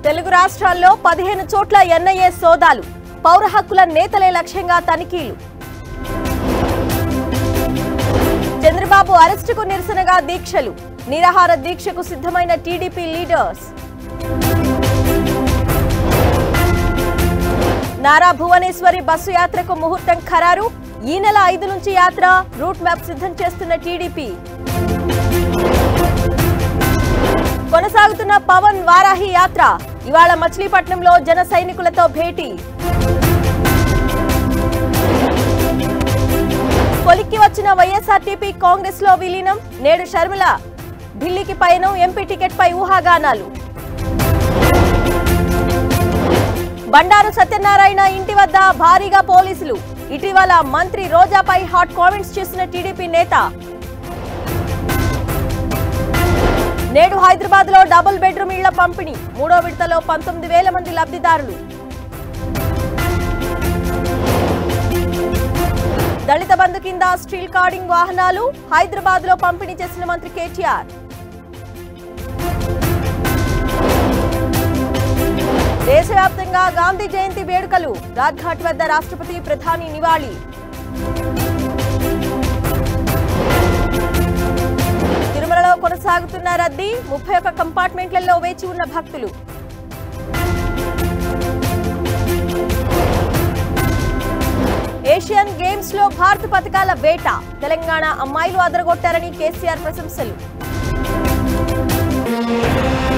తెలుగు రాష్ట్రాల్లో పదిహేను చోట్ల ఎన్ఐఏ సోదాలు పౌర హక్కుల నేతలే లక్ష్యంగా తనిఖీలు చంద్రబాబు అరెస్టుకు నిరసనగా దీక్షలు నిరాహార దీక్షకు సిద్ధమైన TDP leaders Nara Bhuvaneswari bus యాత్రకు ముహూర్తం ఖరారు ఈ నెల ఐదు నుంచి యాత్ర రూట్ మ్యాప్ సిద్ధం చేస్తున్న టీడీపీ కొనసాగుతున్న పవన్ వారాహి యాత్ర ఇవాళ మచిలీపట్నంలో జన సైనికులతో భేటీ కొలిక్కి వచ్చిన వైఎస్ఆర్టీపీ కాంగ్రెస్ లో విలీనం నేడు షర్మిల ఢిల్లీకి పయనం ఎంపీ టికెట్ పై ఊహాగానాలు బండారు సత్యనారాయణ ఇంటి వద్ద భారీగా పోలీసులు ఇటీవల మంత్రి రోజాపై హాట్ కామెంట్స్ చేసిన టీడీపీ నేత నేడు హైదరాబాద్ లో డబుల్ బెడ్రూమ్ ఇళ్ల పంపిణీ మూడో విడతలో పంతొమ్మిది వేల మంది లబ్ధిదారులు దళిత బంధు కింద స్టీల్ కార్డింగ్ వాహనాలు హైదరాబాద్ లో పంపిణీ చేసిన మంత్రి కేటీఆర్ దేశవ్యాప్తంగా గాంధీ జయంతి వేడుకలు రాజ్ఘాట్ వద్ద రాష్ట్రపతి ప్రధాని నివాళి తిరుమలలో కొనసాగుతున్న రద్దీ ముప్పై ఒక్క కంపార్ట్మెంట్లలో వేచి ఉన్న భక్తులు ఏషియన్ గేమ్స్ లో భారత పథకాల వేట తెలంగాణ అమ్మాయిలు అదరగొట్టారని కేసీఆర్ ప్రశంసలు